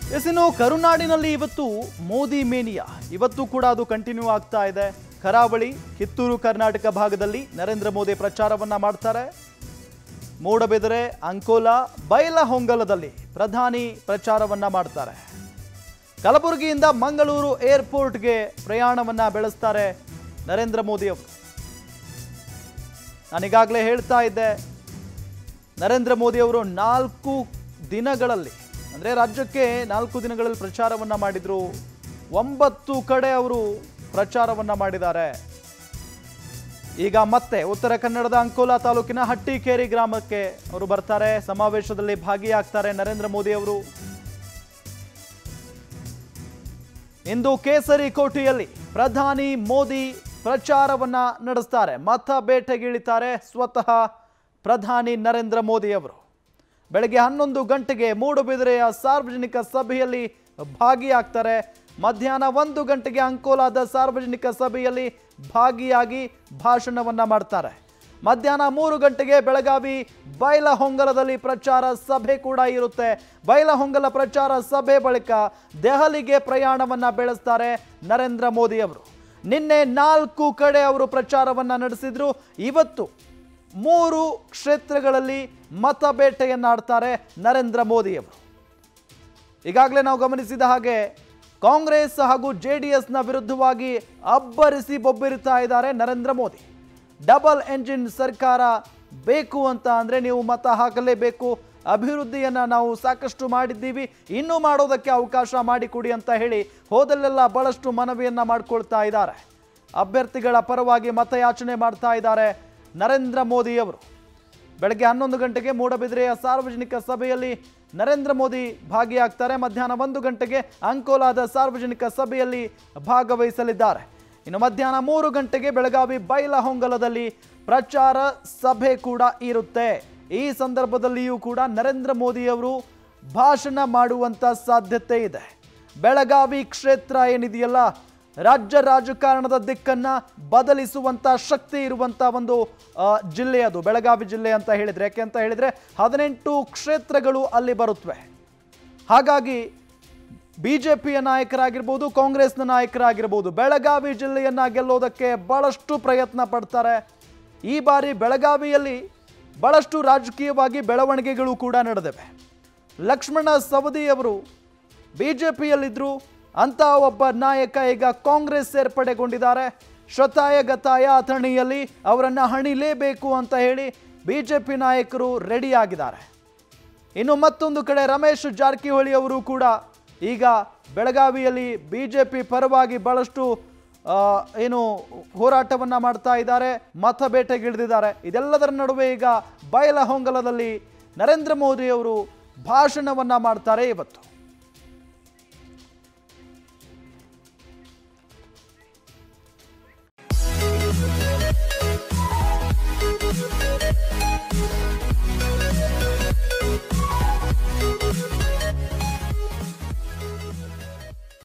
S ಇನ್ನು ಕರುನಾಡಿನಲ್ಲಿ ಇವತ್ತು Modi mania ಇವತ್ತು ಕೂಡ ಅದು ಕಂಟಿನ್ಯೂ ಆಗ್ತಾ ಇದೆ ಕರಾವಳಿ ಕಿತ್ತೂರು ಕರ್ನಾಟಕ ಭಾಗದಲ್ಲಿ ನರೇಂದ್ರ ಮೋದಿ ಪ್ರಚಾರವನ್ನ ಮಾಡ್ತಾರೆ ಮೂಡಬಿದರೆ ಅಂಕೋಲಾ ಬೈಲಹೊಂಗಲದಲ್ಲಿ ಪ್ರಧಾನಿ ಪ್ರಚಾರವನ್ನ ಮಾಡ್ತಾರೆ ಕಲಬುರಗಿಯಿಂದ ಮಂಗಳೂರು ಏರ್ಪೋರ್ಟ್ಗೆ ಪ್ರಯಾಣವನ್ನ ಬೆಳೆಸ್ತಾರೆ ನರೇಂದ್ರ ಮೋದಿ ಅವರು ನಾನೀಗಾಗಲೇ ಹೇಳ್ತಾ ಇದ್ದೆ ನರೇಂದ್ರ ಮೋದಿ ಅವರು ನಾಲ್ಕು ದಿನಗಳಲ್ಲಿ ಅಂದರೆ ರಾಜ್ಯಕ್ಕೆ ನಾಲ್ಕು ದಿನಗಳಲ್ಲಿ ಪ್ರಚಾರವನ್ನ ಮಾಡಿದ್ರು ಒಂಬತ್ತು ಕಡೆ ಅವರು ಪ್ರಚಾರವನ್ನ ಮಾಡಿದ್ದಾರೆ ಈಗ ಮತ್ತೆ ಉತ್ತರ ಕನ್ನಡದ ಅಂಕೋಲಾ ತಾಲೂಕಿನ ಹಟ್ಟಿಕೇರಿ ಗ್ರಾಮಕ್ಕೆ ಅವರು ಬರ್ತಾರೆ ಸಮಾವೇಶದಲ್ಲಿ ಭಾಗಿಯಾಗ್ತಾರೆ ನರೇಂದ್ರ ಮೋದಿ ಅವರು ಇಂದು ಕೇಸರಿ ಕೋಟೆಯಲ್ಲಿ ಪ್ರಧಾನಿ ಮೋದಿ ಪ್ರಚಾರವನ್ನ ನಡೆಸ್ತಾರೆ ಮತ ಬೇಟೆಗಿಳಿತಾರೆ ಸ್ವತಃ ಪ್ರಧಾನಿ ನರೇಂದ್ರ ಮೋದಿ ಅವರು ಬೆಳಗ್ಗೆ ಹನ್ನೊಂದು ಗಂಟೆಗೆ ಮೂಡುಬಿದಿರೆಯ ಸಾರ್ವಜನಿಕ ಸಭೆಯಲ್ಲಿ ಭಾಗಿಯಾಗ್ತಾರೆ ಮಧ್ಯಾಹ್ನ ಒಂದು ಗಂಟೆಗೆ ಅಂಕೋಲಾದ ಸಾರ್ವಜನಿಕ ಸಭೆಯಲ್ಲಿ ಭಾಗಿಯಾಗಿ ಭಾಷಣವನ್ನ ಮಾಡ್ತಾರೆ ಮಧ್ಯಾಹ್ನ ಮೂರು ಗಂಟೆಗೆ ಬೆಳಗಾವಿ ಬೈಲಹೊಂಗಲದಲ್ಲಿ ಪ್ರಚಾರ ಸಭೆ ಕೂಡ ಇರುತ್ತೆ ಬೈಲಹೊಂಗಲ ಪ್ರಚಾರ ಸಭೆ ಬಳಿಕ ದೆಹಲಿಗೆ ಪ್ರಯಾಣವನ್ನ ಬೆಳೆಸ್ತಾರೆ ನರೇಂದ್ರ ಮೋದಿ ಅವರು ನಿನ್ನೆ ನಾಲ್ಕು ಕಡೆ ಅವರು ಪ್ರಚಾರವನ್ನ ನಡೆಸಿದ್ರು ಇವತ್ತು ಮೂರು ಕ್ಷೇತ್ರಗಳಲ್ಲಿ ಮತ ಬೇಟೆಯನ್ನಾಡ್ತಾರೆ ನರೇಂದ್ರ ಮೋದಿ ಅವರು ಈಗಾಗಲೇ ನಾವು ಗಮನಿಸಿದ ಹಾಗೆ ಕಾಂಗ್ರೆಸ್ ಹಾಗೂ ಜೆ ಡಿ ಎಸ್ನ ವಿರುದ್ಧವಾಗಿ ಅಬ್ಬರಿಸಿ ಬೊಬ್ಬಿರುತ್ತಾ ಇದ್ದಾರೆ ನರೇಂದ್ರ ಮೋದಿ ಡಬಲ್ ಎಂಜಿನ್ ಸರ್ಕಾರ ಬೇಕು ಅಂತ ಅಂದರೆ ನೀವು ಮತ ಹಾಕಲೇಬೇಕು ಅಭಿವೃದ್ಧಿಯನ್ನು ನಾವು ಸಾಕಷ್ಟು ಮಾಡಿದ್ದೀವಿ ಇನ್ನೂ ಮಾಡೋದಕ್ಕೆ ಅವಕಾಶ ಮಾಡಿಕೊಡಿ ಅಂತ ಹೇಳಿ ಹೋದಲ್ಲೆಲ್ಲ ಬಹಳಷ್ಟು ಮನವಿಯನ್ನು ಮಾಡಿಕೊಳ್ತಾ ಇದ್ದಾರೆ ಅಭ್ಯರ್ಥಿಗಳ ಪರವಾಗಿ ಮತಯಾಚನೆ ಮಾಡ್ತಾ ಇದ್ದಾರೆ ನರೇಂದ್ರ ಮೋದಿಯವರು ಬೆಳಗ್ಗೆ ಹನ್ನೊಂದು ಗಂಟೆಗೆ ಮೂಡಬಿದಿರೆಯ ಸಾರ್ವಜನಿಕ ಸಭೆಯಲ್ಲಿ ನರೇಂದ್ರ ಮೋದಿ ಭಾಗಿಯಾಗ್ತಾರೆ ಮಧ್ಯಾಹ್ನ ಒಂದು ಗಂಟೆಗೆ ಅಂಕೋಲಾದ ಸಾರ್ವಜನಿಕ ಸಭೆಯಲ್ಲಿ ಭಾಗವಹಿಸಲಿದ್ದಾರೆ ಇನ್ನು ಮಧ್ಯಾಹ್ನ ಮೂರು ಗಂಟೆಗೆ ಬೆಳಗಾವಿ ಬೈಲಹೊಂಗಲದಲ್ಲಿ ಪ್ರಚಾರ ಸಭೆ ಕೂಡ ಇರುತ್ತೆ ಈ ಸಂದರ್ಭದಲ್ಲಿಯೂ ಕೂಡ ನರೇಂದ್ರ ಮೋದಿಯವರು ಭಾಷಣ ಮಾಡುವಂತ ಸಾಧ್ಯತೆ ಇದೆ ಬೆಳಗಾವಿ ಕ್ಷೇತ್ರ ಏನಿದೆಯಲ್ಲ ರಾಜ್ಯ ರಾಜಕಾರಣದ ದಿಕ್ಕನ್ನ ಬದಲಿಸುವಂತ ಶಕ್ತಿ ಇರುವಂತ ಒಂದು ಆ, ಜಿಲ್ಲೆ ಅದು ಬೆಳಗಾವಿ ಜಿಲ್ಲೆ ಅಂತ ಹೇಳಿದ್ರೆ ಯಾಕೆ ಅಂತ ಹೇಳಿದ್ರೆ ಹದಿನೆಂಟು ಕ್ಷೇತ್ರಗಳು ಅಲ್ಲಿ ಬರುತ್ತವೆ ಹಾಗಾಗಿ ಬಿಜೆಪಿಯ ನಾಯಕರಾಗಿರ್ಬೋದು ಕಾಂಗ್ರೆಸ್ನ ನಾಯಕರಾಗಿರ್ಬೋದು ಬೆಳಗಾವಿ ಜಿಲ್ಲೆಯನ್ನ ಗೆಲ್ಲೋದಕ್ಕೆ ಬಹಳಷ್ಟು ಪ್ರಯತ್ನ ಪಡ್ತಾರೆ ಈ ಬಾರಿ ಬೆಳಗಾವಿಯಲ್ಲಿ ಬಹಳಷ್ಟು ರಾಜಕೀಯವಾಗಿ ಬೆಳವಣಿಗೆಗಳು ಕೂಡ ನಡೆದಿವೆ ಲಕ್ಷ್ಮಣ ಸವದಿಯವರು ಬಿಜೆಪಿಯಲ್ಲಿದ್ದರು ಅಂತ ಒಬ್ಬ ನಾಯಕ ಈಗ ಕಾಂಗ್ರೆಸ್ ಸೇರ್ಪಡೆಗೊಂಡಿದ್ದಾರೆ ಶತಾಯ ಗತಾಯ ಅಥಣಿಯಲ್ಲಿ ಅವರನ್ನು ಹಣಿಲೇಬೇಕು ಅಂತ ಹೇಳಿ ಬಿಜೆಪಿ ನಾಯಕರು ರೆಡಿ ಆಗಿದ್ದಾರೆ ಇನ್ನು ಮತ್ತೊಂದು ಕಡೆ ರಮೇಶ್ ಜಾರಕಿಹೊಳಿ ಅವರು ಕೂಡ ಈಗ ಬೆಳಗಾವಿಯಲ್ಲಿ ಬಿಜೆಪಿ ಪರವಾಗಿ ಬಹಳಷ್ಟು ಆ, ಏನು ಹೋರಾಟವನ್ನ ಮಾಡ್ತಾ ಇದ್ದಾರೆ ಮತ ಬೇಟೆಗಿಳಿದಿದ್ದಾರೆ ಇದೆಲ್ಲದರ ನಡುವೆ ಈಗ ಬಯಲಹೊಂಗಲದಲ್ಲಿ ನರೇಂದ್ರ ಮೋದಿ ಅವರು ಭಾಷಣವನ್ನ ಮಾಡ್ತಾರೆ ಇವತ್ತು